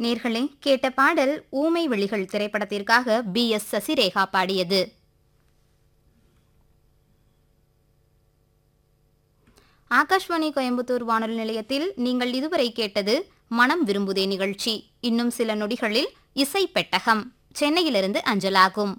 நேர்களே கேட்ட பாடல் ஊமை விழிகள் திரைப்படத்திற்காக பி எஸ் சசிரேகா பாடியது ஆகாஷ்வாணி கோயம்புத்தூர் வானொலி நிலையத்தில் நீங்கள் இதுவரை கேட்டது மனம் விரும்புதே நிகழ்ச்சி இன்னும் சில நொடிகளில் இசை பெட்டகம் சென்னையிலிருந்து அஞ்சலாகும்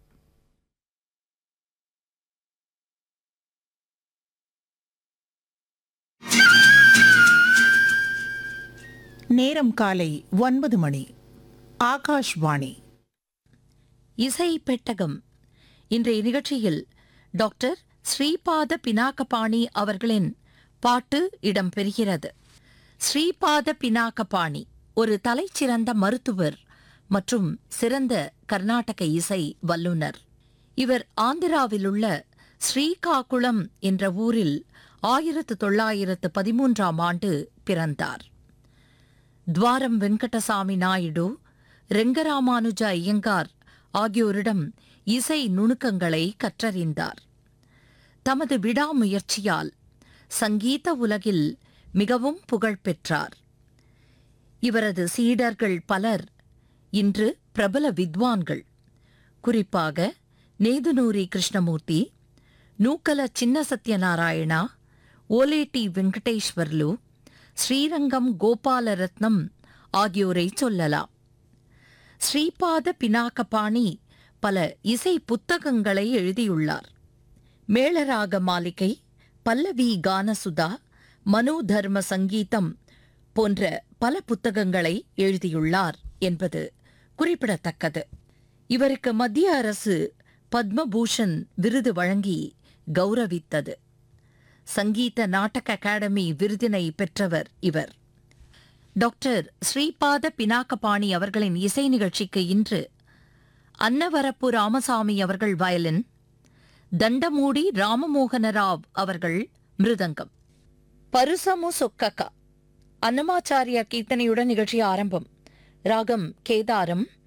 நேரம் காலை ஒன்பது மணி ஆகாஷ்வாணி இசை பெட்டகம் இன்றைய நிகழ்ச்சியில் டாக்டர் ஸ்ரீபாத பினாக்கபாணி அவர்களின் பாட்டு இடம்பெறுகிறது ஸ்ரீபாத பினாக்கபாணி ஒரு தலைச்சிறந்த மருத்துவர் மற்றும் சிறந்த கர்நாடக இசை வல்லுனர் இவர் ஆந்திராவிலுள்ள ஸ்ரீகாகுளம் என்ற ஊரில் ஆயிரத்து தொள்ளாயிரத்து பதிமூன்றாம் ஆண்டு பிறந்தார் துவாரம் வெங்கடசாமி நாயுடு ரெங்கராமானுஜ ஐயங்கார் ஆகியோரிடம் இசை நுணுக்கங்களை கற்றறிந்தார் தமது விடாமுயற்சியால் சங்கீத உலகில் மிகவும் புகழ் பெற்றார் இவரது சீடர்கள் பலர் இன்று பிரபல வித்வான்கள் குறிப்பாக நேதுநூரி கிருஷ்ணமூர்த்தி நூக்கல சின்ன சத்யநாராயணா ஓலேட்டி வெங்கடேஸ்வர்லு ஸ்ரீரங்கம் கோபாலரத்னம் ஆகியோரை சொல்லலாம் ஸ்ரீபாத பினாக்கபாணி பல இசை புத்தகங்களை எழுதியுள்ளார் மேளராக மாளிகை பல்லவி கானசுதா மனு தர்ம சங்கீதம் போன்ற பல புத்தகங்களை எழுதியுள்ளார் என்பது குறிப்பிடத்தக்கது இவருக்கு மத்திய அரசு பத்மபூஷன் விருது வழங்கி கௌரவித்தது சங்கீத நாடக அகாடமி விருதினை பெற்றவர் இவர் டாக்டர் ஸ்ரீபாத பினாக்கபாணி அவர்களின் இசை நிகழ்ச்சிக்கு இன்று அன்னவரப்பு ராமசாமி அவர்கள் வயலின் தண்டமூடி ராமமோகன ராவ் அவர்கள் மிருதங்கம் பருசமு சொக்கக்கா அன்னமாச்சாரியா கீர்த்தனையுடன் நிகழ்ச்சி ஆரம்பம் ராகம் கேதாரம்